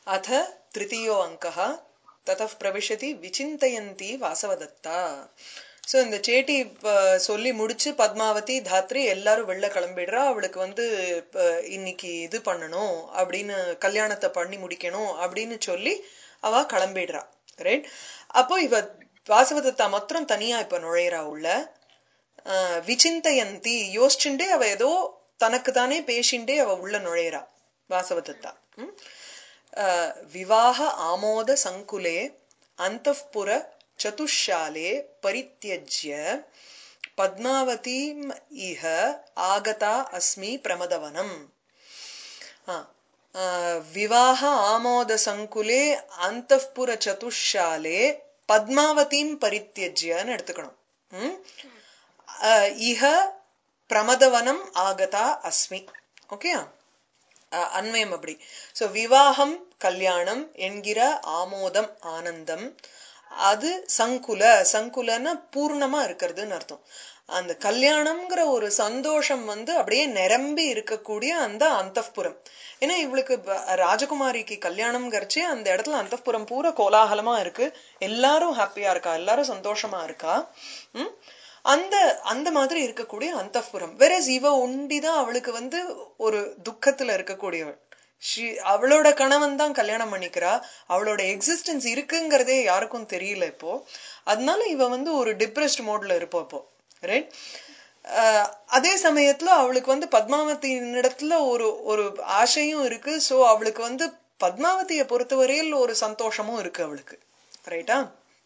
அத திருத்தீயோ அங்கः தतः பிரவிஷதி விசிந்தயந்தி வாசவதத்தா சோ இந்த சேட்டி ப- சொல்லி முடிச்சு பத்மாவதி தாத்ரி எல்லாரும் வெளில கிளம்பிடுறா அவளுக்கு வந்து ப- இன்னைக்கு இது பண்ணணும் அப்படின்னு கல்யாணத்தை பண்ணி முடிக்கணும் அப்படின்னு சொல்லி அவ கிளம்பிடுறா ரைட் அப்போ இவ வாசவதத்தா மாத்திரம் தனியா இப்ப நுழையிறா உள்ள ஆஹ் விசிந்தயந்தி யோசிச்சுண்டே அவ ஏதோ தனக்கு தானே பேசிண்டே அவ உள்ள நுழையிறா வாசவதத்தா ம்? ஆஹ் விவாக ஆமோத சங்குலே அந்தப்புர சதுஷாலே பரித்தியஜ்ய பத்மாவதீம் இஹ ஆகதா அஸ்மி பிரமதவனம் ஆ. ஆ, விவாக ஆமோத சங்குலே அந்தப்புர சதுஷாலே பத்மாவதீம் பரித்தியஜ்யன்னு எடுத்துக்கணும் ம்? ஆ, இஹ பிரமதவனம் ஆகதா அஸ்மி ஓகே அன்வயம் அப்படி சோ விவாகம் கல்யாணம் என்கிற ஆமோதம் ஆனந்தம் அது சங்குல சங்குலன்னா பூர்ணமா இருக்கிறதுன்னு அர்த்தம் அந்த கல்யாணம்ங்கிற ஒரு சந்தோஷம் வந்து அப்படியே நிரம்பி இருக்கக்கூடிய அந்த அந்தப்புறம் ஏன்னா இவளுக்கு ப- ராஜகுமாரிக்கு கல்யாணம்ங்கிறச்சே அந்த இடத்துல அந்தப்புறம் பூரா கோலாகலமா இருக்கு எல்லாரும் ஹாப்பியா இருக்கா எல்லாரும் சந்தோஷமா இருக்கா ம்? அந்த அந்த மாதிரி இருக்கக்கூடிய அந்தப்புறம் வேற இவ ஒண்டிதான் அவளுக்கு வந்து ஒரு துக்கத்துல இருக்கக்கூடியவள் She- அவளோட கணவன் தான் கல்யாணம் பண்ணிக்கிறா அவளோட எக்ஸிஸ்டன்ஸ் இருக்குங்கிறதே யாருக்கும் தெரியல இப்போ அதனால இவ வந்து ஒரு டிப்ரெஸ்ட் மோட்ல இருப்பா இப்போ ரைட் அதே சமயத்துல அவளுக்கு வந்து பத்மாவதியினிடத்துல ஒரு ஒரு ஆசையும் இருக்கு சோ அவளுக்கு வந்து பத்மாவதியை பொறுத்தவரையில் ஒரு சந்தோஷமும் இருக்கு அவளுக்கு ரைட்டா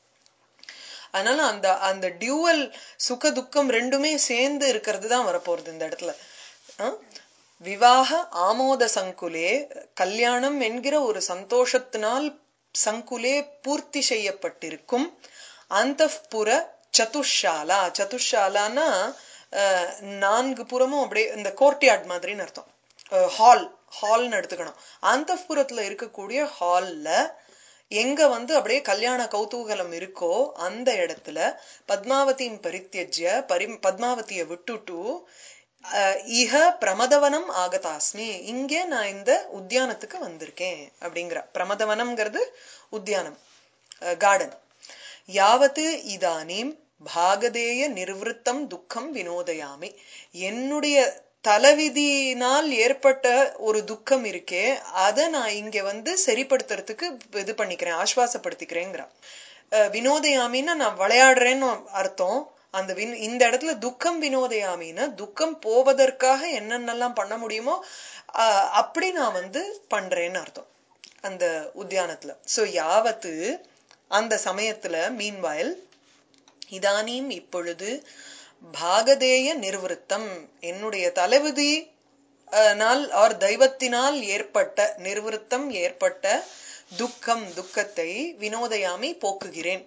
அதனால அந்த அந்த டியூவல் சுக துக்கம் ரெண்டுமே சேர்ந்து இருக்கிறது தான் வரப்போறது இந்த இடத்துல ஆ? விவாக ஆமோத சங்குலே கல்யாணம் என்கிற ஒரு சந்தோஷத்தினால் சங்குலே பூர்த்தி செய்யப்பட்டிருக்கும் அந்தப்புற சதுஷாலா சதுஷாலானா அஹ், நான்கு புறமும் அப்படியே இந்த கோர்ட்யார்ட் மாதிரின்னு அர்த்தம் ஹால் ஹால்னு எடுத்துக்கணும் அந்தப்புறத்துல இருக்கக்கூடிய ஹால்ல எங்க வந்து அப்படியே கல்யாண கௌதூகலம் இருக்கோ அந்த இடத்துல பத்மாவதியும் பரித்தியஜ்ய பரி பத்மாவதியை விட்டுட்டு அஹ், இஹ பிரமதவனம் ஆகதாஸ்மி இங்கே நான் இந்த உத்தியானத்துக்கு வந்திருக்கேன் அப்படிங்கிற பிரமதவனம்ங்கிறது உத்தியானம் கார்டன் யாவத்து இதானீம் பாகதேய நிர்வൃத்தம் துக்கம் வினோதயாமி என்னுடைய தலைவிதியினால் ஏற்பட்ட ஒரு துக்கம் இருக்கே அதை நான் இங்க வந்து சரிப்படுத்துறதுக்கு இது பண்ணிக்கிறேன் ஆஸ்வாசப்படுத்திக்கிறேங்கிறான் அஹ் வினோதயாமின்னா நான் விளையாடுறேன்னு அர்த்தம் அந்த வின் இந்த இடத்துல துக்கம் வினோதயாமின்னா துக்கம் போவதற்காக என்னென்னலாம் பண்ண முடியுமோ அஹ் அப்படி நான் வந்து பண்றேன்னு அர்த்தம் அந்த உத்தியானத்துல சோ யாவத்து அந்த சமயத்துல மீன்வாயில் இதானீம் இப்பொழுது பாகதேய நிர்வൃத்தம் என்னுடைய தலைவிதி அஹ், நாள் ஆர் தெய்வத்தினால் ஏற்பட்ட நிர்வൃத்தம் ஏற்பட்ட துக்கம் துக்கத்தை வினோதயாமி போக்குகிறேன்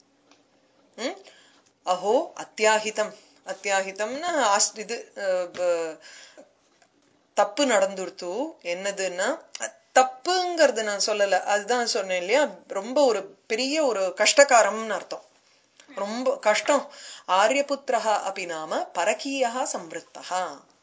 ம்? அஹோ அத்தியாகிதம் அத்தியாகிதம்னா ஆஸ்- இது அஹ், ப- தப்பு நடந்துருத்து என்னதுன்னா தப்புங்கிறது நான் சொல்லல அதுதான் சொன்னேன் இல்லையா ரொம்ப ஒரு பெரிய ஒரு கஷ்டகாரம்னு அர்த்தம் ரொம்ப கஷ்டம் ஆரியபுத்திரஹா அப்படி நாம பரகீயா சம்வத்தா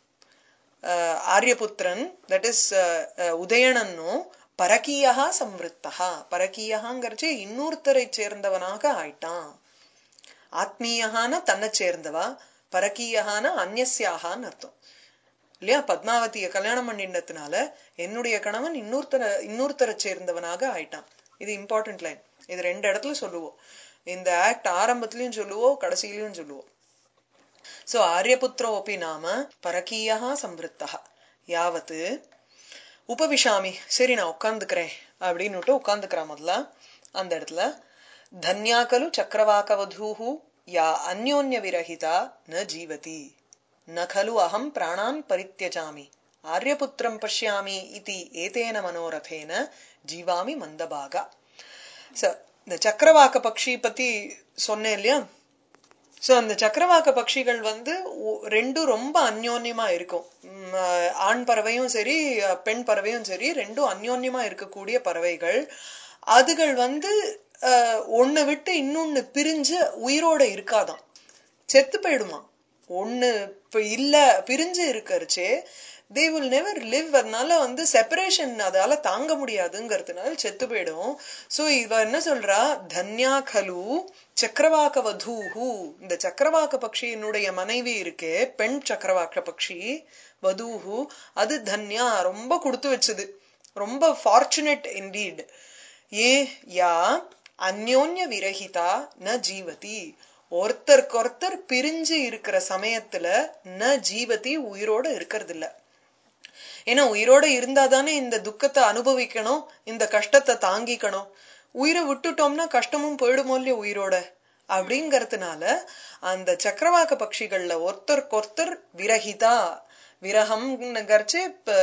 ஆரியபுத்திரன் தட் இஸ் உதயணன்னு பரகீயா சம்வத்தா பரகீயகாங்கிறச்சு இன்னொருத்தரை சேர்ந்தவனாக ஆயிட்டான் ஆத்மீயகான தன்னை சேர்ந்தவா பரகீயகான அந்நியசியாகான்னு அர்த்தம் இல்லையா பத்மாவதிய கல்யாணம் பண்ணினதுனால என்னுடைய கணவன் இன்னொருத்தர இன்னொருத்தரை சேர்ந்தவனாக ஆயிட்டான் இது இம்பார்ட்டன்ட் லைன் இது ரெண்டு இடத்துல சொல்லுவோம் இந்த ஆக்ட் ஆரம்பத்திலயும் சொல்லுவோம் கடைசியிலயும் சொல்லுவோம் சோ ஆரியபுத்திரோபி நாம பரகீயா சம்வத்தா யாவத்து உபவிஷாமி சரி நான் உட்கார்ந்துக்கிறேன் அப்படின்னுட்டு உட்கார்ந்துக்கிறான் முதல்ல அந்த இடத்துல தன்யாக்கலு சக்கரவாக்கவதூஹு யா அந்யோன்ய விரஹிதா ந ஜீவதி ந खलु அகம் பிராணான் பரித்தியஜாமி ஆரியபுத்திரம் பஷ்யாமி இதி ஏதேன மனோரதேன ஜீவாமி மந்தபாகா சோ இந்த சக்கரவாக்க பக்ஷி பத்தி சொன்னேன் இல்லையா சோ அந்த சக்கரவாக்க பட்சிகள் வந்து ஒ- ரெண்டும் ரொம்ப அந்யோன்யமா இருக்கும் உம், ஆஹ், ஆண் பறவையும் சரி அஹ், பெண் பறவையும் சரி ரெண்டும் அந்யோன்யமா இருக்கக்கூடிய பறவைகள் அதுகள் வந்து ஆஹ், ஒண்ணு விட்டு இன்னொன்னு பிரிஞ்சு உயிரோட இருக்காதாம் செத்து போயிடுமா ஒண்ணு இப்ப இல்ல பிரிஞ்சு இருக்கறச்சே தே வில் நெவர் லிவ் அதனால வந்து செப்பரேஷன் அதால தாங்க முடியாதுங்கிறதுனால செத்து போயிடும் சோ இவ என்ன சொல்றா தன்யா கலு சக்கரவாக்க வதூஹு இந்த சக்கரவாக்க பக்ஷியினுடைய மனைவி இருக்கே பெண் சக்கரவாக்க பக்ஷி வதூஹு அது தன்யா ரொம்ப கொடுத்து வச்சது ரொம்ப ஃபார்ச்சுனேட் இன்டீட் ஏ யா அந்யோன்ய விரகிதா ந ஜீவதி ஒருத்தருக்கொருத்தர் பிரிஞ்சு இருக்கிற சமயத்துல ந ஜீவதி உயிரோட இருக்கிறது இல்ல ஏன்னா உயிரோட இருந்தாதானே இந்த துக்கத்தை அனுபவிக்கணும் இந்த கஷ்டத்தை தாங்கிக்கணும் உயிரை விட்டுட்டோம்னா கஷ்டமும் போயிடுமோ இல்லையா உயிரோட அப்படிங்கறதுனால அந்த சக்கரவாக்க பட்சிகள்ல ஒருத்தருக்கொருத்தர் விரகிதா விரகம்ங்கிறச்சு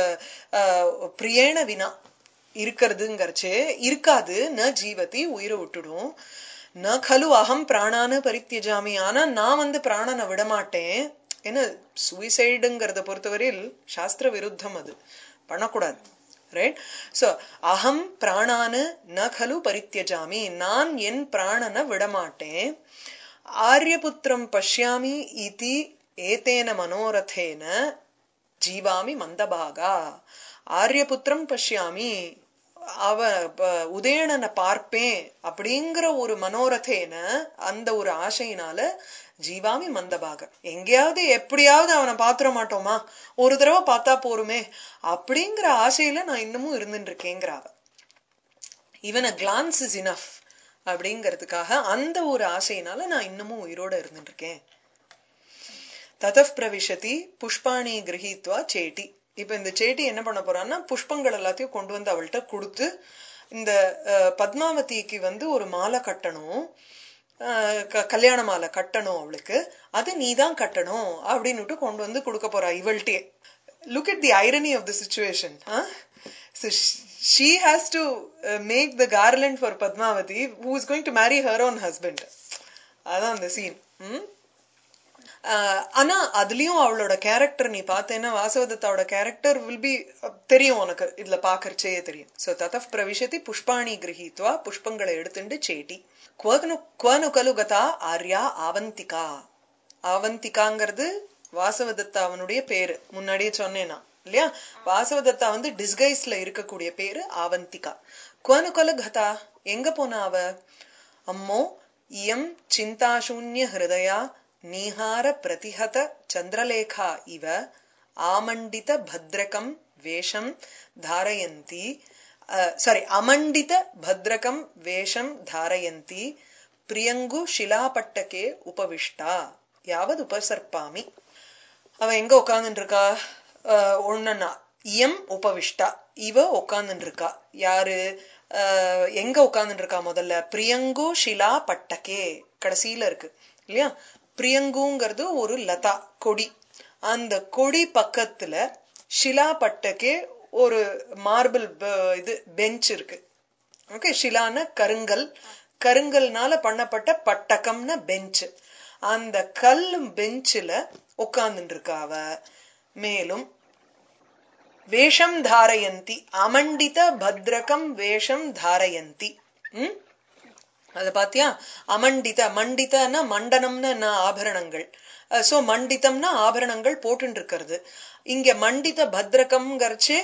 பிரியேன வினா இருக்கிறதுங்கிறச்சு இருக்காது ந ஜீவதி உயிரை விட்டுடும் ந கலு அகம் பிராணானு பரித்தியஜாமி ஆனா நான் வந்து பிராணனை விடமாட்டேன் ஏன்னா சூசைடுங்கிறத பொறுத்தவரையில் சாஸ்திர விருத்தம் அது பண்ணக்கூடாது ரைட் சோ அகம் பிராணானு ந கலு பரித்தியஜாமி நான் என் பிராணனை விடமாட்டேன் ஆரியபுத்திரம் பஷ்யாமி இதி ஏதேன மனோரதேன ஜீவாமி மந்தபாகா ஆரியபுத்திரம் பஷ்யாமி அவ உதயணனை பார்ப்பேன் அப்படிங்கிற ஒரு மனோரதேன அந்த ஒரு ஆசையினால ஜீவாமி மந்தபாக எங்கேயாவது எப்படியாவது அவனை பாத்துற மாட்டோமா ஒரு தடவை பார்த்தா போருமே அப்படிங்கிற ஆசையில நான் இன்னமும் இருந்துட்டு இருக்கேங்கிறாவ இவன் கிளான்ஸ் இஸ் இனஃப் அப்படிங்கிறதுக்காக அந்த ஒரு ஆசையினால நான் இன்னமும் உயிரோட இருந்துட்டு இருக்கேன் ததப் பிரவிஷதி புஷ்பாணி கிரகித்வா சேட்டி இப்ப இந்த சேட்டி என்ன பண்ண போறான்னா புஷ்பங்கள் எல்லாத்தையும் கொண்டு வந்து அவள்கிட்ட கொடுத்து இந்த பத்மாவதிக்கு வந்து ஒரு மாலை கட்டணும் கல்யாண மாலை கட்டணும் அவளுக்கு அது நீ தான் கட்டணும் அப்படின்னுட்டு கொண்டு வந்து கொடுக்க போறா இவள்கிட்டே look at the irony of the situation So she has to uh, make the garland for Padmavati, who is going to marry her own husband. அதான் அந்த சீன் ஆனா அதுலயும் அவளோட கேரக்டர் நீ பார்த்தேன்னா வாசவதத்தாவோட கேரக்டர் வில் பி தெரியும் உனக்கு இதுல பாக்கறச்சே தெரியும் சோ ததப் பிரவிஷதி புஷ்பாணி கிரகித்வா புஷ்பங்களை எடுத்துட்டு சேட்டி குவனு குவனு கலுகதா ஆர்யா ஆவந்திகா ஆவந்திகாங்கிறது வாசவதத்தா அவனுடைய பேரு முன்னாடியே சொன்னேனா இல்லையா வாசவதத்தா வந்து டிஸ்கைஸ்ல இருக்கக்கூடிய பேரு ஆவந்திகா குவனு கலுகதா எங்க போனா அவ அம்மோ இயம் சிந்தாசூன்ய ஹிருதயா நீஹார பிரதிஹத சந்திரலேகா இவ ஆமண்டித பத்ரகம் வேஷம் தாரயந்தி சாரி அமண்டித பத்ரகம் வேஷம் தாரயந்தி பிரியங்கு ஷிலாபட்டகே உபவிஷ்டா யாவது உபசர்ப்பாமி அவ எங்க உட்கார்ந்துட்டு இருக்கா ஒன்னா இயம் உபவிஷ்டா இவ உட்கார்ந்துட்டு இருக்கா யாரு எங்க உட்கார்ந்துட்டு இருக்கா முதல்ல பிரியங்கு ஷிலா பட்டகே கடைசியில இருக்கு இல்லையா பிரியங்குங்கிறது ஒரு லதா கொடி அந்த கொடி பக்கத்துல ஷிலா பட்டக்கே ஒரு மார்பிள் இது பெஞ்ச் இருக்கு ஓகே ஷிலான கருங்கல் கருங்கல்னால பண்ணப்பட்ட பட்டகம்னு பெஞ்ச் அந்த கல் பெஞ்சில உட்கார்ந்துட்டு இருக்கா அவ மேலும் வேஷம் தாரயந்தி அமண்டித பத்ரகம் வேஷம் தாரயந்தி உம் அத பாத்தியா அமண்டித மண்டிதனா மண்டனம்னு ஆபரணங்கள் சோ மண்டிதம்னா ஆபரணங்கள் போட்டு இருக்கிறது இங்க மண்டித பத்ரகம்ங்கிறச்சு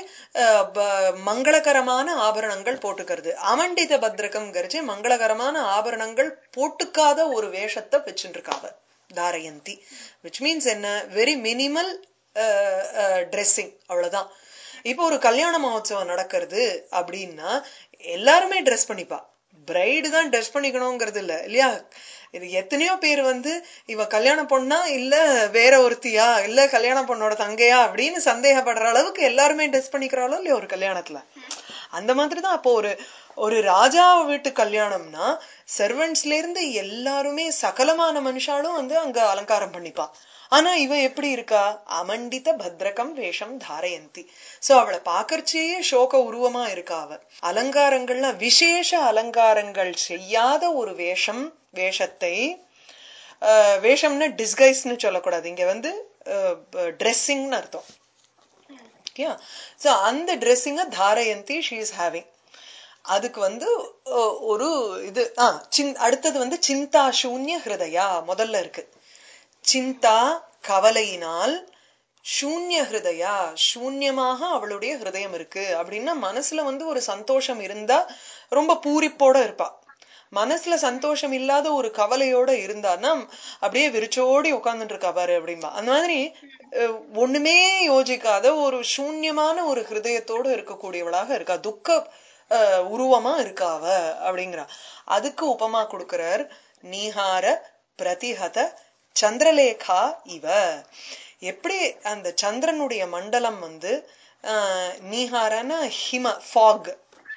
மங்களகரமான ஆபரணங்கள் போட்டுக்கிறது அமண்டித பத்ரகம்ங்கிறச்சு மங்களகரமான ஆபரணங்கள் போட்டுக்காத ஒரு வேஷத்தை வச்சுட்டு இருக்காவ தாரயந்தி விச் மீன்ஸ் என்ன வெரி மினிமல் ட்ரெஸ்ஸிங் அவ்வளவுதான் இப்போ ஒரு கல்யாண மகோத்சவம் நடக்கிறது அப்படின்னா எல்லாருமே ட்ரெஸ் பண்ணிப்பா பிரைடு தான் ட்ரெஸ் பண்ணிக்கணுங்கிறது இல்ல இல்லையா இது எத்தனையோ பேர் வந்து இவ கல்யாண பொண்ணா இல்ல வேற ஒருத்தியா இல்ல கல்யாண பொண்ணோட தங்கையா அப்படின்னு சந்தேகப்படுற அளவுக்கு எல்லாருமே ட்ரெஸ் பண்ணிக்கிறாளோ இல்லையா ஒரு கல்யாணத்துல அந்த மாதிரிதான் அப்போ ஒரு ஒரு ராஜா வீட்டு கல்யாணம்னா சர்வன்ட்ஸ்ல இருந்து எல்லாருமே சகலமான மனுஷாலும் வந்து அங்க அலங்காரம் பண்ணிப்பா ஆனா இவ எப்படி இருக்கா அமண்டித பத்ரகம் வேஷம் தாரயந்தி சோ அவளை பாக்கறச்சேயே சோக உருவமா இருக்கா அவ அலங்காரங்கள்ல விசேஷ அலங்காரங்கள் செய்யாத ஒரு வேஷம் வேஷத்தை வேஷம்னு டிஸ்கைஸ்னு சொல்லக்கூடாது இங்க வந்து ட்ரெஸ்ஸிங்னு அர்த்தம் சோ அந்த ட்ரெஸ்ஸிங்க தாரயந்தி ஷீ இஸ் ஹேவிங் அதுக்கு வந்து ஒரு இது ஆஹ் அடுத்தது வந்து சிந்தா சூன்ய ஹிருதயா முதல்ல இருக்கு சிந்தா கவலையினால் சூன்ய ஹிருதயா சூன்யமாக அவளுடைய ஹிருதயம் இருக்கு அப்படின்னா மனசுல வந்து ஒரு சந்தோஷம் இருந்தா ரொம்ப பூரிப்போட இருப்பா மனசுல சந்தோஷம் இல்லாத ஒரு கவலையோட இருந்தான்னா அப்படியே விரிச்சோடி உட்கார்ந்துட்டு இருக்கா பாரு அப்படின்பா அந்த மாதிரி அஹ், ஒண்ணுமே யோசிக்காத ஒரு சூன்யமான ஒரு ஹிருதயத்தோட இருக்கக்கூடியவளாக இருக்கா துக்க அஹ், உருவமா இருக்கா அவ அப்படிங்கிறா அதுக்கு உபமா கொடுக்கிறார் நீஹார பிரதிஹத சந்திரலேகா இவ எப்படி அந்த சந்திரனுடைய மண்டலம் வந்து ஆஹ், நீஹாரன ஹிம ஃபாக்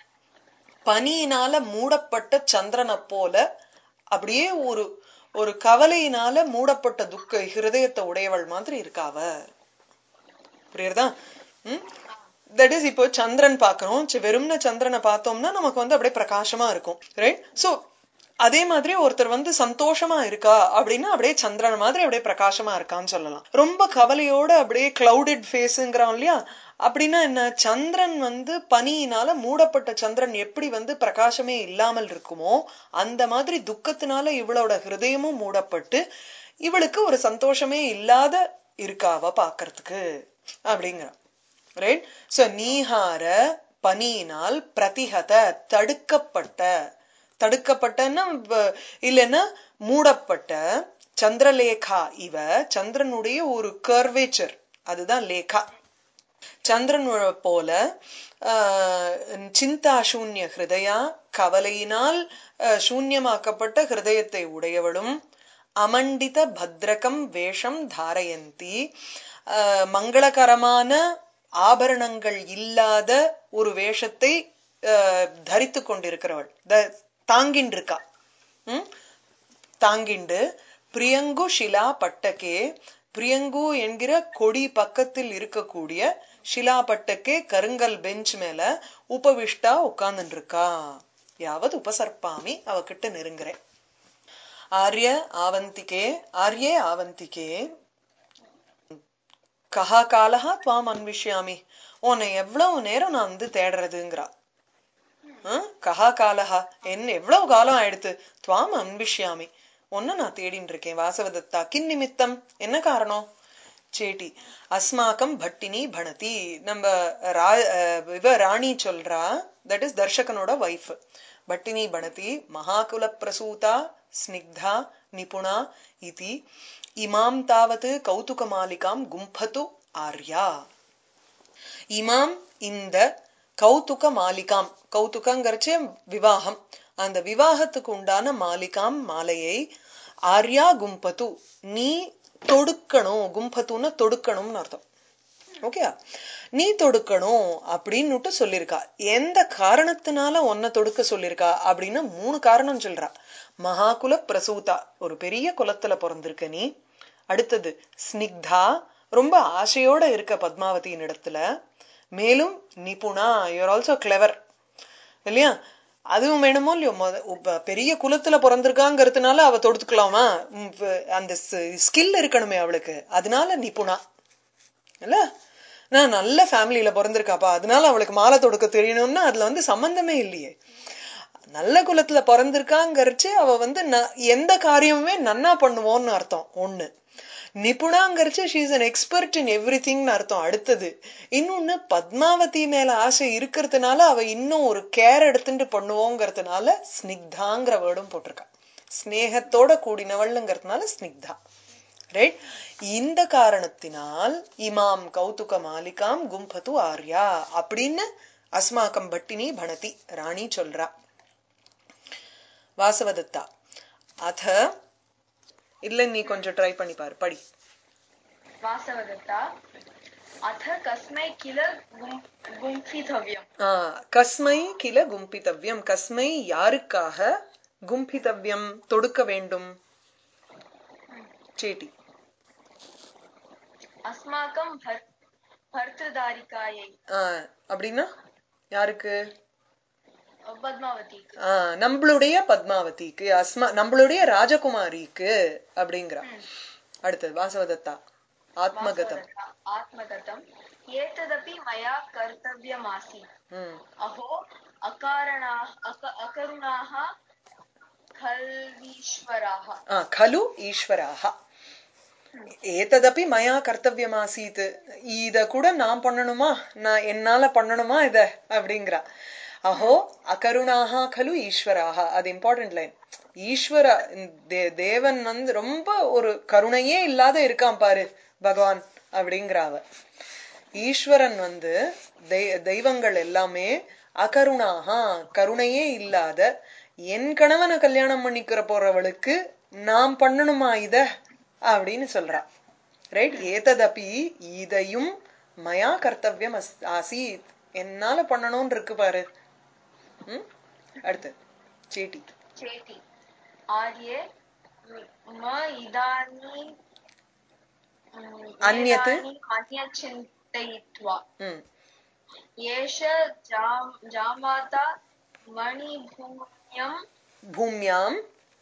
பனியினால மூடப்பட்ட சந்திரனை போல அப்படியே ஒரு ஒரு கவலையினால மூடப்பட்ட துக்க ஹிருதயத்தை உடையவள் மாதிரி இருக்காவ புரியுறதா ம் தட் இஸ் இப்போ சந்திரன் பாக்குறோம் சி- வெறும்ன சந்திரனை பார்த்தோம்னா நமக்கு வந்து அப்படியே பிரகாசமா இருக்கும் ரைட் சோ அதே மாதிரி ஒருத்தர் வந்து சந்தோஷமா இருக்கா அப்படின்னா அப்படியே சந்திரன் மாதிரி அப்படியே பிரகாசமா இருக்கான்னு சொல்லலாம் ரொம்ப கவலையோட அப்படியே கிளவுடட் ஃபேஸுங்கிறான் இல்லையா அப்படின்னா என்ன சந்திரன் வந்து பனியினால மூடப்பட்ட சந்திரன் எப்படி வந்து பிரகாசமே இல்லாமல் இருக்குமோ அந்த மாதிரி துக்கத்தினால இவளோட ஹிருதயமும் மூடப்பட்டு இவளுக்கு ஒரு சந்தோஷமே இல்லாத இருக்காவ பாக்குறதுக்கு அப்படிங்கிறான் ரைட் சோ நீஹார பனியினால் பிரதிஹத தடுக்கப்பட்ட தடுக்கப்பட்டன்னா வ- இல்லைன்னா மூடப்பட்ட சந்திரலேகா இவ சந்திரனுடைய ஒரு கர்வேச்சர் அதுதான் லேகா சந்திரன் போல ஆஹ், சிந்தா சூன்ய ஹிருதயா கவலையினால் ஆஹ், சூன்யமாக்கப்பட்ட ஹிருதயத்தை உடையவளும் அமண்டித பத்ரகம் வேஷம் தாரயந்தி ஆஹ், மங்களகரமான ஆபரணங்கள் இல்லாத ஒரு வேஷத்தை ஆஹ், தரித்துக் கொண்டிருக்கிறவள் த- தாங்கின்றிருக்கா ம் தாங்கிண்டு பிரியங்கு ஷிலா பட்டக்கே பிரியங்கு என்கிற கொடி பக்கத்தில் இருக்கக்கூடிய ஷிலா பட்டக்கே கருங்கல் பெஞ்ச் மேல உபவிஷ்டா உட்கார்ந்துட்டு இருக்கா யாவது உபசர்ப்பாமி அவகிட்ட நெருங்குறேன் ஆர்ய ஆவந்திகே ஆர்யே ஆவந்திகே கஹா காலஹா துவாம் அன்விஷ்யாமி உன்னை எவ்வளவு நேரம் நான் வந்து தேடுறதுங்கிறா ஆ? கஹா காலஹா என்ன எவ்வளவு காலம் ஆயிடுத்து துவாம் அன்பிஷ்யாமி ஒன்னு நான் தேடின்னு இருக்கேன் வாசவதத்தா கின் நிமித்தம் என்ன காரணம் சேட்டி அஸ்மாக்கம் பட்டினி பணதி நம்ம ரா அஹ் இவ ராணி சொல்றா தட் இஸ் தர்ஷகனோட வைஃப் பட்டினி பணதி மகாகுல பிரசூதா ஸ்னிக்தா நிபுணா இதி இமாம் தாவது கௌதுக மாலிகாம் கும்பது ஆர்யா இமாம் இந்த கௌதுக மாலிகாம் கௌதுகங்கிறச்சே விவாகம் அந்த விவாகத்துக்கு உண்டான மாலிகாம் மாலையை ஆர்யா கும்பது நீ தொடுக்கணும் கும்பத்துன்னு தொடுக்கணும்னு அர்த்தம் ஓகே நீ தொடுக்கணும் அப்படின்னுட்டு சொல்லியிருக்கா எந்த காரணத்தினால உன்னை தொடுக்க சொல்லியிருக்கா அப்படின்னு மூணு காரணம் சொல்றா மகாகுல பிரசூதா ஒரு பெரிய குலத்துல பிறந்திருக்க நீ அடுத்தது ஸ்னிக்தா ரொம்ப ஆசையோட இருக்க பத்மாவதியின் இடத்துல மேலும் நிபுணா யூஆர் ஆல்சோ கிளவர் இல்லையா அதுவும் வேணுமோ இல்லையோ மொத- உப்ப- பெரிய குலத்துல பிறந்திருக்காங்கிறதுனால அவ தொடுத்துக்கலாமா உம், வ- அந்த ஸ்கில் இருக்கணுமே அவளுக்கு அதனால நிபுணா இல்ல நான் நல்ல ஃபேமிலியில பிறந்திருக்காப்பா அதனால அவளுக்கு மாலை தொடுக்க தெரியணும்னா அதுல வந்து சம்பந்தமே இல்லையே நல்ல குலத்துல பிறந்திருக்காங்கிறச்சு அவ வந்து ந- எந்த காரியமுமே நன்னா பண்ணுவோன்னு அர்த்தம் ஒண்ணு நிபுணாங்கிறச்சு she's an expert in every திங்னு அர்த்தம் அடுத்தது இன்னொன்னு பத்மாவதி மேல ஆசை இருக்கிறதுனால அவ இன்னும் ஒரு கேர் எடுத்துட்டு பண்ணுவோங்கிறதுனால ஸ்னிக்தாங்கிற வேர்டும் போட்டிருக்கா ஸ்னேகத்தோட கூடினவள்ங்கிறதுனால ஸ்னிக்தா ரைட் இந்த காரணத்தினால் இமாம் கௌதுக மாலிகாம் கும்பது ஆர்யா அப்படின்னு அஸ்மாக்கம் பட்டினி பணதி ராணி சொல்றா வாசவதத்தா அத இல்ல நீ கொஞ்சம் ட்ரை பண்ணி பாரு படி वासवदत्ता अथ कस्मै किल गुम्- गुम्फितव्यम् ஆ, கஸ்மை கில கும்பிதவ்யம் கஸ்மை யாருக்காக கும்பிதவ்யம் தொடுக்க வேண்டும் சேட்டி अस्माकं भर् भर्तृदारिकायै ஆ, அப்படின்னா யாருக்கு பத்மாவதிக்கு ஆ, நம்மளுடைய பத்மாவதிக்கு அஸ்மா நம்மளுடைய ராஜகுமாரிக்கு அப்படிங்கிற அடுத்தது வாசவதத்தா ஆத்மகதம் वासवदत्ता आत्मगतम् एतदपि मया कर्तव्यमासीत् ம் अहो अकारणाः अक अकरुणाः खल्वीश्वराः ஆ, खलु ஈஸ்வராக ஏததப்பி மயா கர்த்தவியமாசீத் இத கூட நான் பண்ணணுமா நான் என்னால பண்ணணுமா இத அப்படிங்கிறா அஹோ அகருணாக கலு ஈஸ்வராக அது இம்பார்ட்டன்ட் லைன் ஈஸ்வர தே- தேவன் வந்து ரொம்ப ஒரு கருணையே இல்லாத இருக்கான் பாரு பகவான் அப்படிங்கிறாவ ஈஸ்வரன் வந்து தெய்- தெய்வங்கள் எல்லாமே அகருணாக கருணையே இல்லாத என் கணவனை கல்யாணம் பண்ணிக்கிற போறவளுக்கு நான் பண்ணணுமா இத அப்படின்னு சொல்றா ரைட் ஏததபி இதையும் மயா கர்த்தவியம் அஸ்- ஆசீத் என்னால பண்ணணும்னு இருக்கு பாரு ம்? அடுத்து சேட்டி चेति आर्ये म इदानीं अन्यत्? अन्यचिन्तयित्वा ம் एष जाम जामाता मणिभूम्यम् பூமியாம்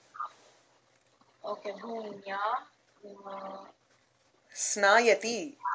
ओके भूम्यां ஸ்நாயதி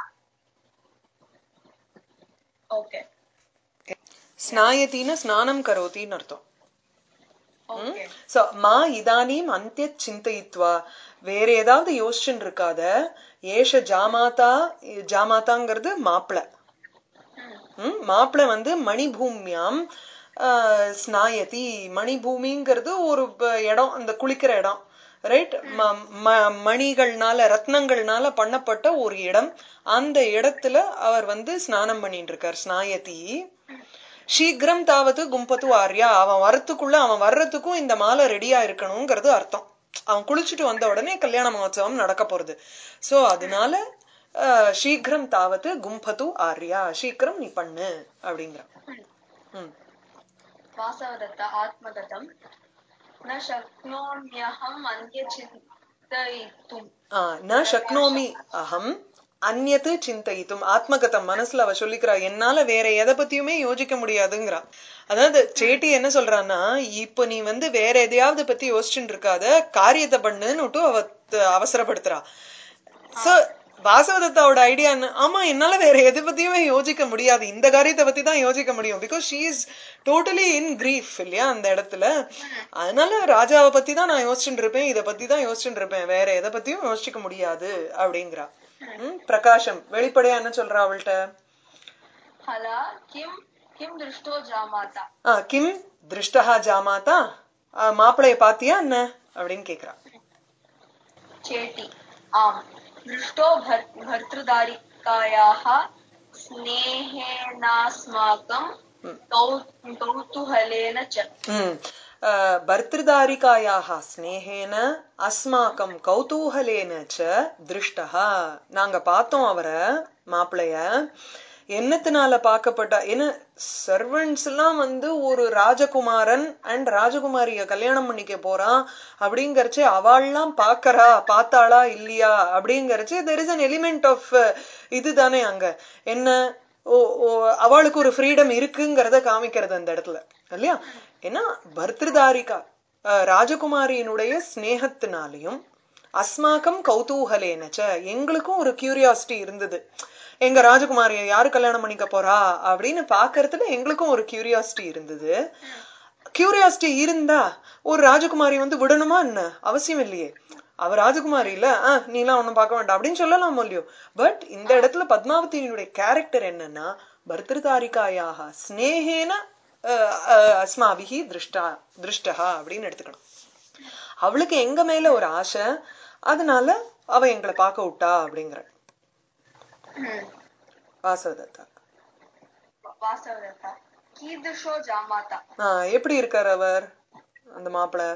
ओके ஸ்நாயத்தின்னு ஸ்நானம் கரோத்தின்னு அர்த்தம் ओके சோ மா இதானீம் அந்திய சிந்தயித்வா வேற ஏதாவது யோசிச்சுட்டு இருக்காத ஏஷ ஜாமாதா ஜாமாதாங்கிறது மாப்பிள ம், மாப்பிள வந்து மணிபூமியாம் ஆஹ், ஸ்நாயதி மணிபூமிங்கிறது ஒரு ப- இடம் அந்த குளிக்கிற இடம் ரைட் மணிகள்னால ரத்னங்கள்னால பண்ணப்பட்ட ஒரு இடம் அந்த இடத்துல அவர் வந்து ஸ்நானம் பண்ணிட்டு இருக்கார் ஸ்நாயதி சீக்கிரம் தாவது கும்பத்து ஆர்யா அவன் வரத்துக்குள்ள அவன் வர்றதுக்கும் இந்த மாலை ரெடியா இருக்கணுங்கிறது அர்த்தம் அவன் குளிச்சுட்டு வந்த உடனே கல்யாண மகோத்சவம் நடக்க போறது சோ அதனால அஹ், சீக்கிரம் தாவது கும்பத்து ஆர்யா சீக்கிரம் நீ பண்ணு அப்படிங்கிறான் ம் वासवदत्त आत्मगतं न शक्नोम्यहम् अन्यचिन्तयितुम् ஆ, ந சக்னோமி அகம் அந்நத்து சிந்தயித்தும் ஆத்மகதம் மனசுல அவ சொல்லிக்கிறா என்னால வேற எதை பத்தியுமே யோசிக்க முடியாதுங்கிறா அதாவது சேட்டி என்ன சொல்றான்னா இப்ப நீ வந்து வேற எதையாவது பத்தி யோசிச்சுட்டு இருக்காத காரியத்தை பண்ணுன்னு அவ த- அவசரப்படுத்துறா சோ வாசவதத்தாவோட ஐடியா என்ன ஆமா என்னால வேற எதை பத்தியுமே யோசிக்க முடியாது இந்த காரியத்தை பத்தி தான் யோசிக்க முடியும் because she is totally in grief இல்லையா அந்த இடத்துல அதனால ராஜாவை பத்தி தான் நான் யோசிச்சுட்டு இருப்பேன் இத பத்தி தான் யோசிச்சுட்டு இருப்பேன் வேற எதை பத்தியும் யோசிச்சுக்க முடியாது அப்படிங்கிறா ம், பிரகாஷம் வெளிப்படையா என்ன சொல்றா அவள்கிட்ட हला किं किं दृष्टो जामाता ஆ, கிம் திருஷ்டஹா ஜாமாதா ஆ, மாப்பிளைய பாத்தியா என்ன அப்படின்னு கேக்குறா चेति आम् दृष्टो भर् भर्तृदारिकायाः स्नेहेनास्माकं कौ- कौतूहलेन च ம். அஹ், பர்திருதாரிகாயாக ஸ்னேகேன அஸ்மாக்கம் கௌதூகலேன ச திருஷ்டஹா நாங்க பார்த்தோம் அவரை மாப்பிளைய என்னத்தினால பார்க்கப்பட்ட என்ன சர்வன்ட்ஸ் எல்லாம் வந்து ஒரு ராஜகுமாரன் அண்ட் ராஜகுமாரிய கல்யாணம் பண்ணிக்க போறான் அப்படிங்கறச்சு அவள்லாம் பாக்கறா பார்த்தாளா இல்லையா அப்படிங்கறச்சு there is an element of இதுதானே அங்க என்ன ஓ ஓ அவளுக்கு ஒரு ஃப்ரீடம் இருக்குங்கிறத காமிக்கிறது அந்த இடத்துல இல்லையா ஏன்னா பர்திருதாரிகா அஹ், ராஜகுமாரியினுடைய ஸ்நேகத்தினாலையும் அஸ்மாக்கம் கௌதூகலேனச்ச எங்களுக்கும் ஒரு கியூரியாசிட்டி இருந்தது எங்க ராஜகுமாரிய யாரு கல்யாணம் பண்ணிக்க போறா அப்படின்னு பாக்குறதுல எங்களுக்கும் ஒரு கியூரியாசிட்டி இருந்தது கியூரியாசிட்டி இருந்தா ஒரு ராஜகுமாரி வந்து விடணுமா என்ன அவசியம் இல்லையே அவ ராஜகுமாரி இல்ல ஆஹ் நீ எல்லாம் ஒண்ணும் பார்க்க வேண்டாம் அப்படின்னு சொல்லலாம் இல்லையோ பட் இந்த இடத்துல பத்மாவதியினுடைய கேரக்டர் என்னன்னா பர்திருதாரிகாயாக ஸ்னேகேன அஹ், அஹ், அஸ்மாபிகி திருஷ்டா திருஷ்டா அப்படின்னு எடுத்துக்கணும் அவளுக்கு எங்க மேல ஒரு ஆசை அதனால அவ எங்களை பார்க்க விட்டா அப்படிங்கிற வாசவதத்தா वासवदत्ता कीदृशो जामाता ஆஹ் எப்படி இருக்கார் அவர் அந்த மாப்பிள்ளை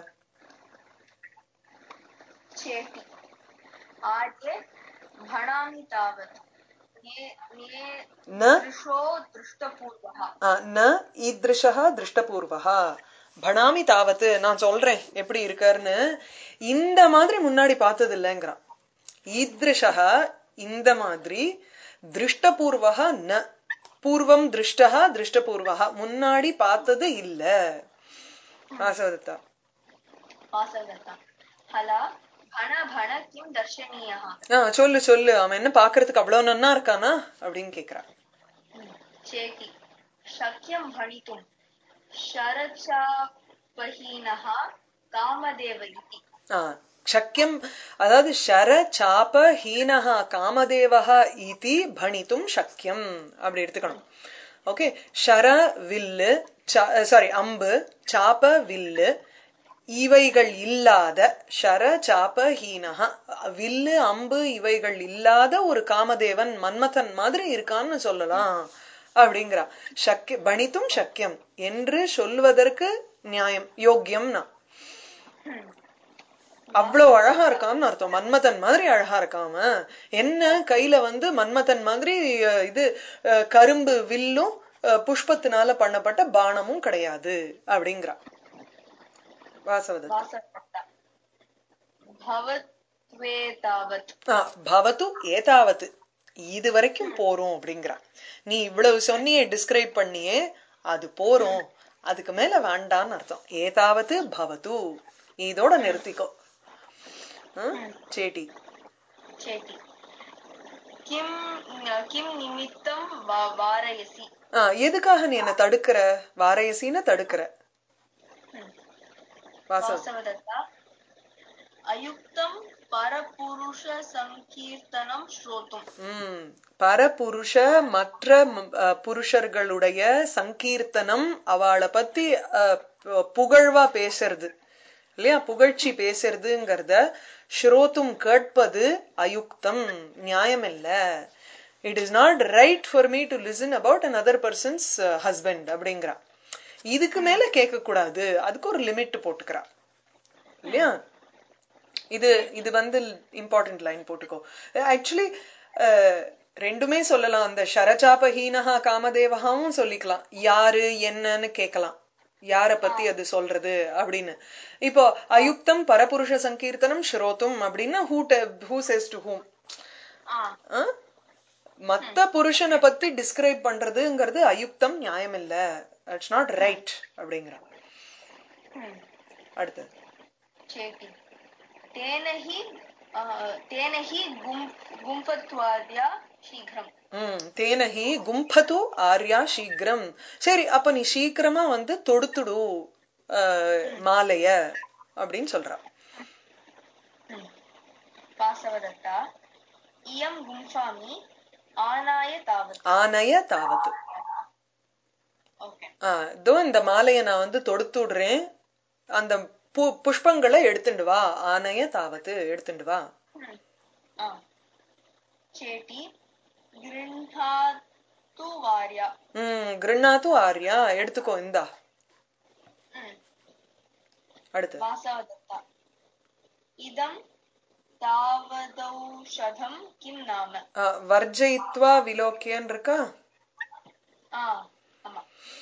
चेति आर्ये भणामि तावत् ने ने ந दृशो दृष्टपूर्वः ஆஹ் ந ஈத்ருஷா திருஷ்டபூர்வகா பணாமி தாவத்து நான் சொல்றேன் எப்படி இருக்காருன்னு இந்த மாதிரி முன்னாடி பார்த்தது இல்லைங்கிறான் ஈத்ருஷா இந்த மாதிரி திருஷ்டபூர்வகா ந பூர்வம் திருஷ்டா திருஷ்டபூர்வகா முன்னாடி பார்த்தது இல்ல வாசவதத்தா वासवदत्ता हला भण भण किं दर्शनीयः ஆஹ் சொல்லு சொல்லு அவன் என்ன பாக்குறதுக்கு அவ்வளவு நன்னா இருக்கானா அப்படின்னு கேக்குறான் चेति शक्यं भणितुं शरचापहीनः कामदेव इति ஆஹ் சக்கியம் அதாவது ஷர சாப ஹீனஹா காமதேவஹா இதி பணித்தும் சக்கியம் அப்படி எடுத்துக்கணும் ஓகே ஷர வில்லு சாரி அம்பு சாப வில்லு இவைகள் இல்லாத ஷர சாப ஹீனஹா வில்லு அம்பு இவைகள் இல்லாத ஒரு காமதேவன் மன்மதன் மாதிரி இருக்கான்னு சொல்லலாம் அப்படிங்கிறா சக்கிய பணித்தும் சக்கியம் என்று சொல்வதற்கு நியாயம் யோக்கியம்னா அவ்வளவு அழகா இருக்கான்னு அர்த்தம் மன்மதன் மாதிரி அழகா இருக்காம என்ன கையில வந்து மன்மதன் மாதிரி அஹ், இது அஹ், கரும்பு வில்லும் அஹ், புஷ்பத்தினால பண்ணப்பட்ட பானமும் கிடையாது அப்படிங்கிறா வாசவதத் வாசவதத்தா பவத்வேதாவத் ஆ, பவது ஏதாவது இது வரைக்கும் போறோம் அப்படிங்கிறா நீ இவ்வளவு சொன்னியே டிஸ்கிரைப் பண்ணியே அது போறோம் அதுக்கு மேல வேண்டான்னு அர்த்தம் ஏதாவது பவது இதோட நிறுத்திக்கோ ஆ, சேட்டி चेति किं किं निमित्तं वा- वारयसि ஆ, எதுக்காக நீ என்ன தடுக்கிற வாரயசின்னு தடுக்கிற வாசவ वासवदत्ता अयुक्तं परपुरुषसङ्कीर्तनं श्रोतुम् ம் பரபுருஷ மற்ற ம், அ, புருஷர்களுடைய சங்கீர்த்தனம் அவளை பத்தி அ, பு- புகழ்வா பேசுறது இல்லையா புகழ்ச்சி பேசுறதுங்கிறத ஸ்ரோத்தும் கேட்பது அயுக்தம் நியாயம் இல்ல it is not right for me to listen about another person's husband அப்படிங்கிறா இதுக்கு மேல கேட்க கூடாது அதுக்கு ஒரு லிமிட் போட்டுக்கிறா இல்லையா இது இது வந்து இம்பார்ட்டன்ட் லைன் போட்டுக்கோ ஆக்சுவலி ரெண்டுமே சொல்லலாம் அந்த ஷரச்சாபஹீனஹா காமதேவகாவும் சொல்லிக்கலாம் யாரு என்னன்னு கேட்கலாம் யார பத்தி அது சொல்றது அப்படின்னு இப்போ அயுக்தம் பரபுருஷ சங்கீர்த்தனம் ஸ்ரோத்தும் அப்படின்னா who who says to whom ஆ மத்த புருஷனை பத்தி டிஸ்கிரைப் பண்றதுங்கிறது அயுக்தம் நியாயம் இல்ல இட்ஸ் நாட் ரைட் அப்படிங்கிறான் ம். அடுத்தது चेति तेन हि अ, तेन हि गुम् गुम्फत्वाद्या शीघ्रम् ம் தேனஹி கும்பது ஆர்யா சீக்கிரம் சரி அப்ப நீ சீக்கிரமா வந்து தொடுத்துடு அஹ், மாலைய அப்படின்னு சொல்றா वासवदत्ता इयं गुम्फामि आनाय तावत् ஆனய தாவத்து ओके ஆஹ், இதோ இந்த மாலைய நான் வந்து தொடுத்து விடுறேன் அந்த பு புஷ்பங்களை எடுத்துண்டு வா ஆனய தாவத்து எடுத்துண்டு வா आ चेति गृह्णातु वार्या ம் கிருண்ணாத்து ஆர்யா எடுத்துக்கோ இந்தா அடுத்து वासवदत्ता इदं तावदौषधं किं नाम ஆஹ், வர்ஜயித்வா விலோக்கியன் இருக்கா आ ஆமா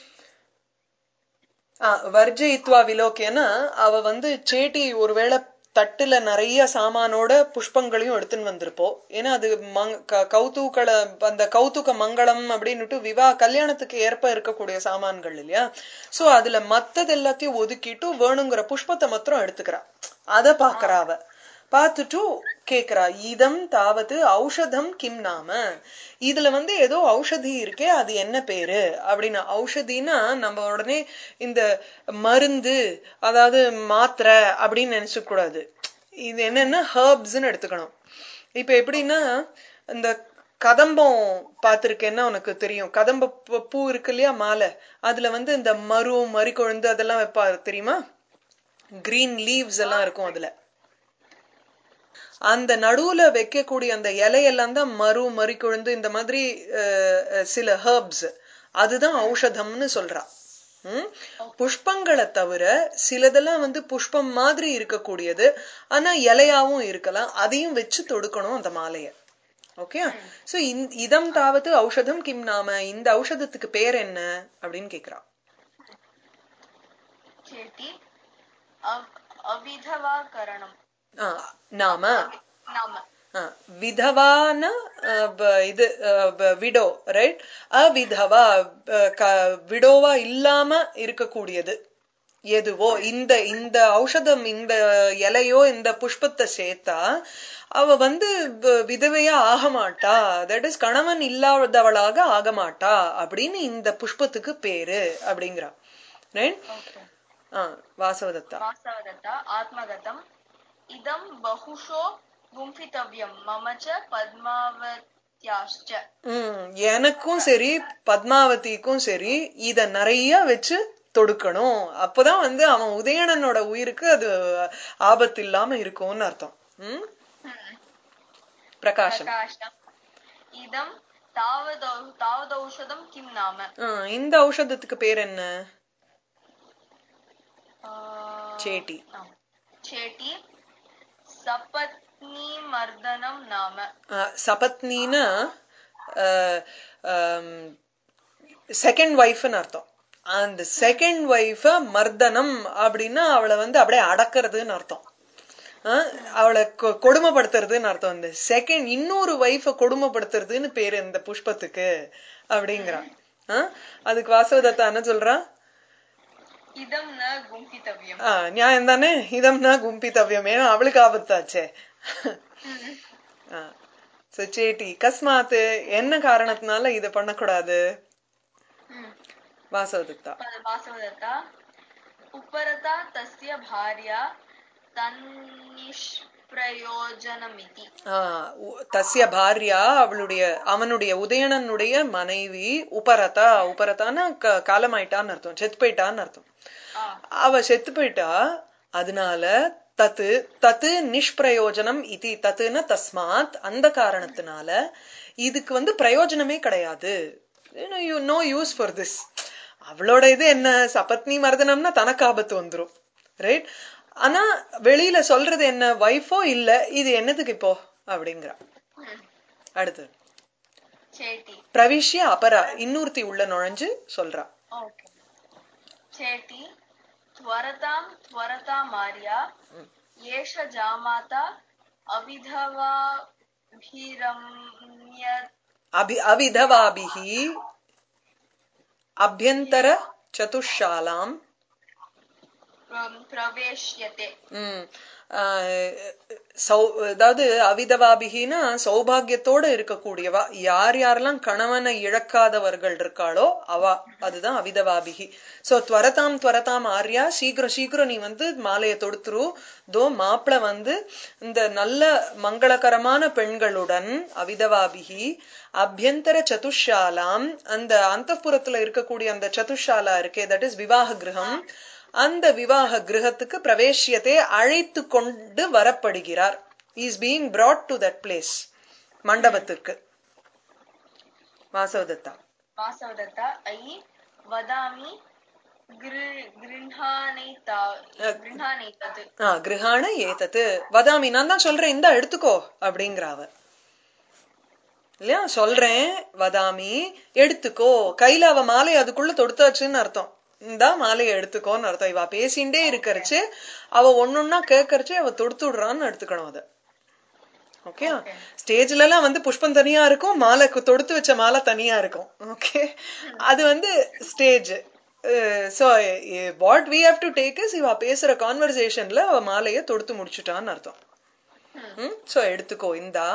ஆ, வர்ஜயித்வா விலோக்கியனா அவ வந்து சேட்டி ஒருவேளை தட்டுல நிறைய சாமானோட புஷ்பங்களையும் எடுத்துன்னு வந்திருப்போம் ஏன்னா அது மங்- க- கௌதுகள அந்த கௌதுக மங்களம் அப்படின்னுட்டு விவா கல்யாணத்துக்கு ஏற்ப இருக்கக்கூடிய சாமான்கள் இல்லையா சோ அதுல மத்தது எல்லாத்தையும் ஒதுக்கிட்டு வேணுங்கிற புஷ்பத்தை மாத்திரம் எடுத்துக்கிறா அத பாக்குறா அவ பார்த்துட்டு கேக்குறா இதம் தாவது ஔஷதம் கிம் நாம இதுல வந்து ஏதோ ஔஷதி இருக்கே அது என்ன பேரு அப்படின்னு ஔஷதினா நம்ம உடனே இந்த மருந்து அதாவது மாத்திரை அப்படின்னு நினைச்சுக்க கூடாது இது என்னன்னா ஹர்ப்ஸ்ன்னு எடுத்துக்கணும் இப்ப எப்படின்னா இந்த கதம்பம் பார்த்திருக்கேன்னா உனக்கு தெரியும் கதம்ப பூ- பூ இருக்கு இல்லையா மாலை அதுல வந்து இந்த மரு மறிக்கொழுந்து அதெல்லாம் வைப்பா தெரியுமா கிரீன் லீவ்ஸ் எல்லாம் இருக்கும் அதுல அந்த நடுவுல வைக்கக்கூடிய அந்த இலையெல்லாம் தான் மரு மறிக்கொழுந்து இந்த மாதிரி அஹ், அஹ், சில ஹர்ப்ஸ் அதுதான் ஔஷதம்னு சொல்றா ம்? புஷ்பங்களை தவிர சிலதெல்லாம் வந்து புஷ்பம் மாதிரி இருக்கக்கூடியது ஆனா இலையாவும் இருக்கலாம் அதையும் வச்சு தொடுக்கணும் அந்த மாலைய ஓகே சோ இதம் தாவது ஔஷதம் கிம் நாம இந்த ஔஷதத்துக்கு பேர் என்ன அப்படின்னு கேக்குறா चेति अव- अविधवाकरणम् ஆ, நாம नाम ஆ, விதவான அஹ், ப- இது விடோ ரைட் அவிதவா அஹ், க- விடோவா இல்லாம இருக்கக்கூடியது எதுவோ இந்த இந்த ஔஷதம் இந்த இலையோ இந்த புஷ்பத்தை சேர்த்தா அவ வந்து வ- விதவையா ஆக மாட்டா தட் இஸ் கணவன் இல்லாதவளாக ஆக மாட்டா அப்படின்னு இந்த புஷ்பத்துக்கு பேரு அப்படிங்கிறா ரைட் ओके ஆ வாசவதத்தா वासवदत्ता आत्मगतं इदं बहुशो गुम्फितव्यं मम च पद्मावत्याश्च ம், எனக்கும் சரி பத்மாவதிக்கும் சரி இத நிறைய வச்சு தொடுக்கணும் அப்பதான் வந்து அவன் உதயணனோட உயிருக்கு அது ஆபத்து இல்லாம இருக்கும்னு அர்த்தம் ம் பிரகாஷம் प्रकाशम् इदं तावदौ तावदौषधं किं नाम ஆ, இந்த ஔஷதத்துக்கு பேர் என்ன आ, चेटी। आम्. चेटी सपत्नीमर्दनं नाम ஆ, சபத்னின்னா செகண்ட் ஒய்ஃப்னு அர்த்தம் அந்த செகண்ட் ஒய்ஃப மர்தனம் அப்படின்னா அவளை வந்து அப்படியே அடக்கிறதுன்னு அர்த்தம் ஆ, அவளை கொ- கொடுமைப்படுத்துறதுன்னு அர்த்தம் இந்த செகண்ட் இன்னொரு ஒய்ஃப கொடுமைப்படுத்துறதுன்னு பேரு இந்த புஷ்பத்துக்கு அப்படிங்கிறான் ஆ, அதுக்கு வாசவதத்தா என்ன சொல்றா इदं न गुम्फितव्यम् ஆ, நியாயம் தானே இதம்னா கும்பித்தவ்யம் ஏன்னா அவளுக்கு ஆபத்தாச்சே சோ சேட்டி கஸ்மாத்து என்ன காரணத்தினால இத பண்ணக்கூடாது ம். வாசவதத்தா पद- वासवदत्ता उपरता तस्य भार्या तन्निष्प्रयोजनमिति ஆ, உ- தஸ்ய பாரியா அவளுடைய அவனுடைய உதயணனுடைய மனைவி உபரதா உபரதான்னா க- காலமாயிட்டான்னு அர்த்தம் செத்து போயிட்டான்னு அர்த்தம் आ, அவ செத்து போயிட்டா அதனால தத்து தத்து நிஷ்பிரயோஜனம் இது தத்துன்னா தஸ்மாத் அந்த காரணத்தினால இதுக்கு வந்து பிரயோஜனமே கிடையாது you no use for this அவளோட இது என்ன சபத்னி மர்தனம்னா தனக்கு ஆபத்து வந்துரும் ரைட் ஆனா வெளியில சொல்றது என்ன வைஃபோ இல்ல இது என்னதுக்கு இப்போ அப்படிங்கிறா ம். அடுத்து चेटी பிரவிஷ்ய அபரா இன்னொருத்தி உள்ள நுழைஞ்சு சொல்றா ओके चेटी त्वरतां त्वरता मार्या एष जामाता अविधवाभिरम्य அபி அவிதவாபிஹி அபியந்தர சதுஷாலாம் प्र- प्रवेश्यते ம், ஆஹ், சௌ- அதாவது அவிதவாபிகினா சௌபாகியத்தோட இருக்கக்கூடியவா யார் யாரெல்லாம் கணவனை இழக்காதவர்கள் இருக்காளோ அவ அதுதான் அவிதவாபிகி சோ துவரதாம் துவரதாம் ஆர்யா சீக்கிரம் சீக்கிரம் நீ வந்து மாலையை தொடுத்துரு தோ மாப்பிள வந்து இந்த நல்ல மங்களகரமான பெண்களுடன் அவிதவாபிகி அபியந்தர சதுஷாலாம் அந்த அந்தப்புறத்துல இருக்கக்கூடிய அந்த சதுஷாலா இருக்கே தட் இஸ் விவாக கிரகம் அந்த விவாக கிரகத்துக்கு பிரவேசியத்தை அழைத்து கொண்டு வரப்படுகிறார் is being brought to that place மண்டபத்துக்கு வாசவதத்தா वासवदत्ता अयि वदामि गृ- गृह्णानैता गृह्णानैतत् ஆ கிரகாண ஏதத்து வதாமி நான் தான் சொல்றேன் இந்தா எடுத்துக்கோ அப்படிங்கிறாவ இல்லையா சொல்றேன் வதாமி எடுத்துக்கோ கையில அவ மாலை அதுக்குள்ள தொடுத்தாச்சுன்னு அர்த்தம் இந்தா மாலையை எடுத்துக்கோன்னு அர்த்தம் இவ பேசிண்டே இருக்கறச்சு அவ ஒன்னொன்னா கேட்கறச்சு அவ தொடுத்து விடுறான்னு எடுத்துக்கணும் அத ஓகே ஸ்டேஜ்ல எல்லாம் வந்து புஷ்பம் தனியா இருக்கும் மாலை கு- தொடுத்து வச்ச மாலை தனியா இருக்கும் ஓகே அது வந்து stage so what we have to take is இவ பேசுற கான்வர்சேஷன்ல அவ மாலைய தொடுத்து முடிச்சுட்டான்னு அர்த்தம் சோ எடுத்துக்கோ இந்தா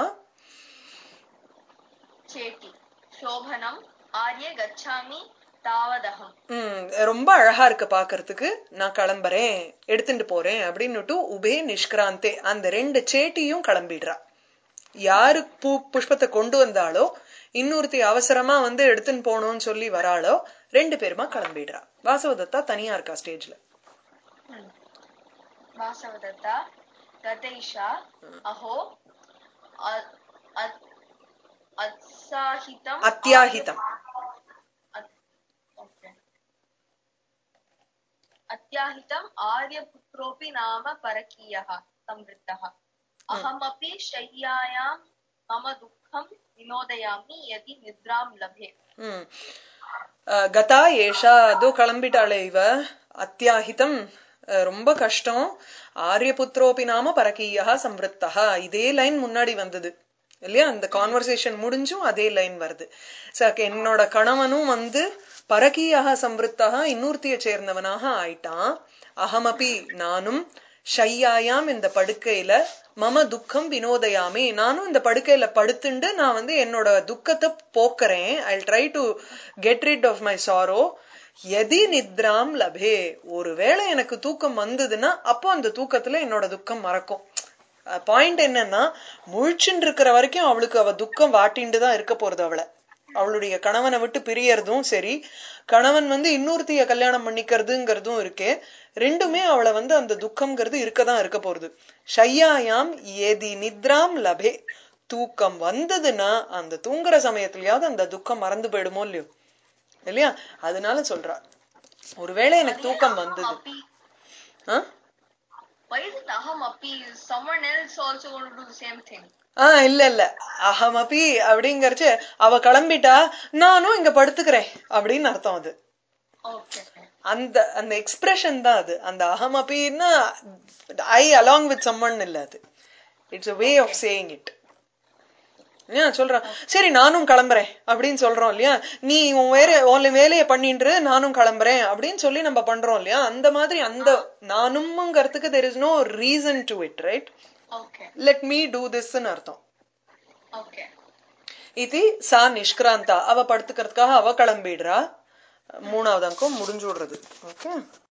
चेति शोभनम् आर्य गच्छामि तावदहम् ம், ரொம்ப அழகா இருக்கு பாக்குறதுக்கு நான் கிளம்புறேன் எடுத்துட்டு போறேன் அப்படின்னுட்டு உபே நிஷ்கிராந்தே அந்த ரெண்டு சேட்டியும் கிளம்பிடுறா யாரு பூ புஷ்பத்தை கொண்டு வந்தாளோ இன்னொருத்தி அவசரமா வந்து எடுத்துன்னு போகணும்னு சொல்லி வராளோ ரெண்டு பேருமா கிளம்பிடுறா வாசவதத்தா தனியா இருக்கா ஸ்டேஜ்ல वासवदत्ता गतैषा अहो अ- अ- अत्साहितम् அத்தியாஹிதம் अत्- ओके। अत्याहितम् आर्यपुत्रोऽपि नाम परकीयः संवृत्तः अहमपि शय्यायां मम दुःखं विनोदयामि यदि निद्रां लभे ம். அஹ், கதா ஏஷா அதோ கிளம்பிட்டாளே இவ அத்தியாஹிதம் அஹ், ரொம்ப கஷ்டம் ஆரியபுத்திரோபி நாம பரகீயா சம்ருத்தா இதே லைன் முன்னாடி வந்தது இல்லையா அந்த கான்வர்சேஷன் முடிஞ்சும் அதே லைன் வருது So, என்னோட கணவனும் வந்து பரகீயாக சம்ருத்தா இன்னொருத்திய சேர்ந்தவனாக ஆயிட்டான் அகமபி நானும் ஷையாயாம் இந்த படுக்கையில மம துக்கம் வினோதயாமி நானும் இந்த படுக்கையில படுத்துண்டு நான் வந்து என்னோட துக்கத்தை போக்குறேன் I try to get rid of my sorrow எதி நித்ராம் லபே ஒருவேளை எனக்கு தூக்கம் வந்ததுன்னா அப்போ அந்த தூக்கத்துல என்னோட துக்கம் மறக்கும் பாயிண்ட் என்னன்னா முழிச்சுட்டு இருக்கிற வரைக்கும் அவளுக்கு அவ துக்கம் வாட்டிண்டு தான் இருக்க போறது அவளை அவளுடைய கணவனை விட்டு பிரியறதும் சரி கணவன் வந்து இன்னொருத்திய கல்யாணம் பண்ணிக்கிறதுங்கிறதும் இருக்கே ரெண்டுமே அவளை வந்து அந்த துக்கம்ங்கிறது இருக்கதான் இருக்க போறது ஷையாயாம் ஏதி நித்ராம் லபே தூக்கம் வந்ததுன்னா அந்த தூங்குற சமயத்திலயாவது அந்த துக்கம் மறந்து போயிடுமோ இல்லையோ இல்லையா அதனால சொல்றா ஒருவேளை எனக்கு தூக்கம் வந்தது Api. Ah? Why is it aham api? Is someone else also going to do the same thing? ஆ இல்ல இல்ல அகமபி அப்படிங்கறச்சு அவ கிளம்பிட்டா நானும் இங்க படுத்துக்கிறேன் அப்படின்னு அர்த்தம் அது Okay. அந்த அந்த எக்ஸ்பிரஷன் தான் அது அந்த அகமபின்னா ஐ அலாங் வித் சம்மன் இல்ல அது it's a way of saying it ஏன் சொல்றான் சரி நானும் கிளம்புறேன் அப்படின்னு சொல்றோம் இல்லையா நீ உன் வேற உன் வேலையை பண்ணிட்டு நானும் கிளம்புறேன் அப்படின்னு சொல்லி நம்ம பண்றோம் இல்லையா அந்த மாதிரி அந்த நானும்ங்கிறதுக்கு there is no reason to it right Okay. Let me do திஸ்ன்னு அர்த்தம் Okay. இது சா நிஷ்கிராந்தா அவ படுத்துக்கிறதுக்காக அவ கிளம்பிடுறா மூணாவது அங்கம் முடிஞ்சு விடுறது ஓகே